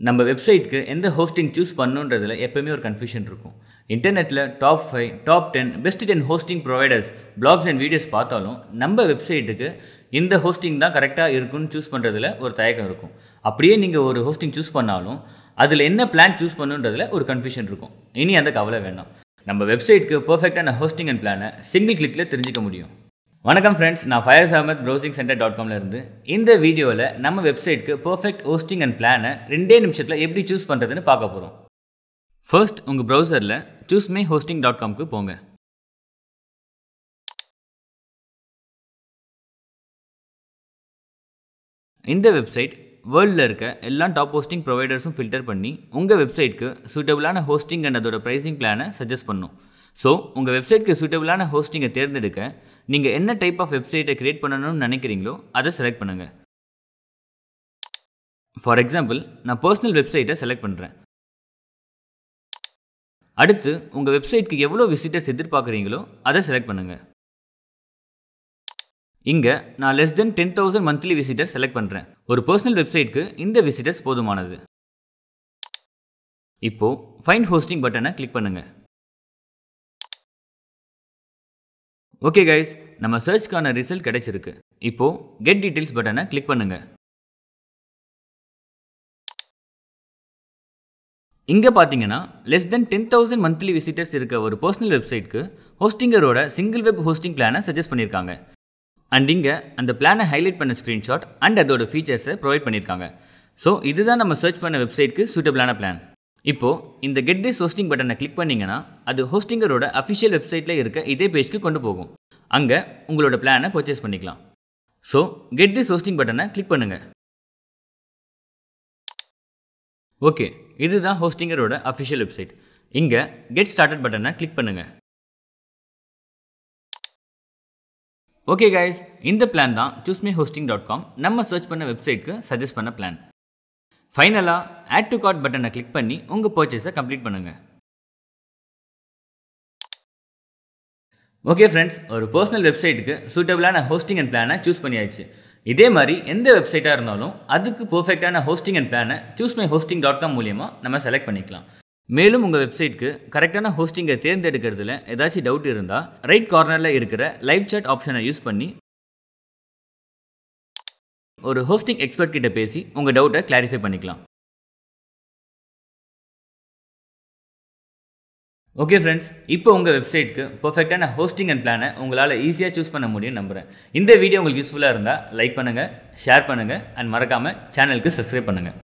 நம்ம வெப்சைட்க்கு எந்த hosting choose பண்ணுன்றதுல எப்பவுமே ஒரு கன்ஃபியூஷன் இருக்கும் இன்டர்நெட்டில் top five top ten best ten hosting providers blogs and videos பார்த்தாலும் நம்ம வெப்சைட்டுக்கு இந்த ஹோஸ்டிங் தான் கரெக்டாக இருக்குன்னு சூஸ் பண்ணுறதுல ஒரு தயக்கம் இருக்கும் அப்படியே நீங்கள் ஒரு ஹோஸ்டிங் சூஸ் பண்ணாலும் அதில் என்ன பிளான் சூஸ் பண்ணுன்றதுல ஒரு கன்ஃபியூஷன் இருக்கும் இனி அந்த கவலை வேண்டாம் நம்ம வெப்சைட்க்கு பர்ஃபெக்டான ஹோஸ்டிங் அண்ட் பிளானை சிங்கிள் கிளிக்கில் தெரிஞ்சுக்க முடியும் வணக்கம் ஃப்ரெண்ட்ஸ் நான் ஃபயர்ஸ் அஹமத் ப்ரௌசிங் சென்டர் டாட் காம்ல இருந்து இந்த வீடியோவில் நம்ம வெப்சைட்க்கு பர்ஃபெக்ட் ஹோஸ்டிங் அண்ட் பிளானை ரெண்டே நிமிஷத்தில் எப்படி சூஸ் பண்ணுறதுன்னு பார்க்க போகிறோம் ஃபர்ஸ்ட் உங்கள் ப்ரௌசரில் சூஸ் மே ஹோஸ்டிங் டாட் காம்க்கு போங்க இந்த வெப்சைட் வேர்ல்டில் இருக்க எல்லா டாப் ஹோஸ்டிங் ப்ரொவைடர்ஸும் ஃபில்டர் பண்ணி உங்கள் வெப்சைட்க்கு சூட்டபிளான ஹோஸ்டிங் அண்ட் அதோட ப்ரைஸிங் பிளானை சஜஸ்ட் பண்ணும் ஸோ உங்கள் வெப்சைட்க்கு சூட்டபிளான ஹோஸ்டிங்கை தேர்ந்தெடுக்க நீங்கள் என்ன டைப் ஆஃப் வெப்சைட்டை க்ரியேட் பண்ணணும்னு நினைக்கிறீங்களோ அதை செலக்ட் பண்ணுங்கள் ஃபார் எக்ஸாம்பிள் நான் பர்சனல் வெப்சைட்டை செலக்ட் பண்ணுறேன் அடுத்து உங்கள் வெப்சைட்க்கு எவ்வளோ விசிட்டர்ஸ் எதிர்பார்க்குறீங்களோ அதை செலக்ட் பண்ணுங்கள் இங்கே நான் less than ten thousand monthly visitors select பண்ணுறேன் ஒரு பர்சனல் வெப்சைட்க்கு இந்த விசிட்டர்ஸ் போதுமானது இப்போது ஃபைண்ட் ஹோஸ்டிங் பட்டனை கிளிக் பண்ணுங்கள் ஓகே கைஸ் நம்ம சர்ச்க்கான ரிசல்ட் கிடைச்சிருக்கு இப்போது கெட் டீட்டெயில்ஸ் பட்டனை கிளிக் பண்ணுங்கள் இங்கே பார்த்தீங்கன்னா less than ten thousand monthly visitors இருக்க ஒரு பர்சனல் வெப்சைட்க்கு ஹோஸ்டிங்கரோட சிங்கிள் வெப் ஹோஸ்டிங் பிளானை சஜஸ்ட் பண்ணியிருக்காங்க அண்ட் இங்கே அந்த பிளானை ஹைலைட் பண்ண ஸ்க்ரீன்ஷாட் அண்ட் அதோட ஃபீச்சர்ஸை ப்ரொவைட் பண்ணியிருக்காங்க ஸோ இதுதான் நம்ம சர்ச் பண்ண வெப்சைட்க்கு சூட்டபிளான பிளான் இப்போது இந்த கெட் திஸ் ஹோஸ்டிங் பட்டனை கிளிக் பண்ணிங்கன்னா அது ஹோஸ்டிங்கரோட அஃபிஷியல் வெப்சைட்டில் இருக்க இதே பேஜ்க்கு கொண்டு போகும் அங்கே உங்களோட பிளானை பர்ச்சேஸ் பண்ணிக்கலாம் ஸோ கெட் திஸ் ஹோஸ்டிங் பட்டனை கிளிக் பண்ணுங்கள் ஓகே இதுதான் ஹோஸ்டிங்கரோட அஃபிஷியல் வெப்சைட் இங்கே கெட் ஸ்டார்டட் பட்டனை கிளிக் பண்ணுங்கள் ஓகே கைஸ் இந்த பிளான் தான் சூஸ்மே ஹோஸ்டிங் டாட் காம் நம்ம சர்ச் பண்ண வெப்சைட்க்கு சஜஸ்ட் பண்ண பிளான் ஃபைனலாக ஆட் டு கார்ட் பட்டனை கிளிக் பண்ணி உங்கள் பர்ச்சேஸை கம்ப்ளீட் பண்ணுங்கள் ஓகே ஃப்ரெண்ட்ஸ் ஒரு பர்சனல் வெப்சைட்டுக்கு சூட்டபிளான ஹோஸ்டிங் அண்ட் பிளானை சூஸ் பண்ணியாச்சு இதே மாதிரி எந்த வெப்சைட்டாக இருந்தாலும் அதுக்கு பர்ஃபெக்டான ஹோஸ்டிங் அண்ட் பிளானை choose my hosting dot com மூலியமாக நம்ம செலக்ட் பண்ணிக்கலாம் மேலும் உங்கள் வெப்சைட்க்கு கரெக்டான ஹோஸ்டிங்கை தேர்ந்தெடுக்கிறதுல ஏதாச்சும் டவுட் இருந்தால் ரைட் கார்னரில் இருக்கிற லைவ் சாட் ஆப்ஷனை யூஸ் பண்ணி ஒரு ஹோஸ்டிங் எக்ஸ்பர்ட் கிட்ட பேசி உங்கள் டவுட்டை கிளாரிஃபை பண்ணிக்கலாம் ஓகே ஃப்ரெண்ட்ஸ் இப்போ உங்கள் வெப்சைட்க்கு பர்ஃபெக்டான ஹோஸ்டிங் அண்ட் பிளானை உங்களால் ஈஸியாக சூஸ் பண்ண முடியும் நம்புகிறேன் இந்த வீடியோ உங்களுக்கு யூஸ்ஃபுல்லாக இருந்தால் லைக் பண்ணுங்கள் ஷேர் பண்ணுங்கள் அண்ட் மறக்காமல் சேனலுக்கு சப்ஸ்கிரைப் பண்ணுங்கள்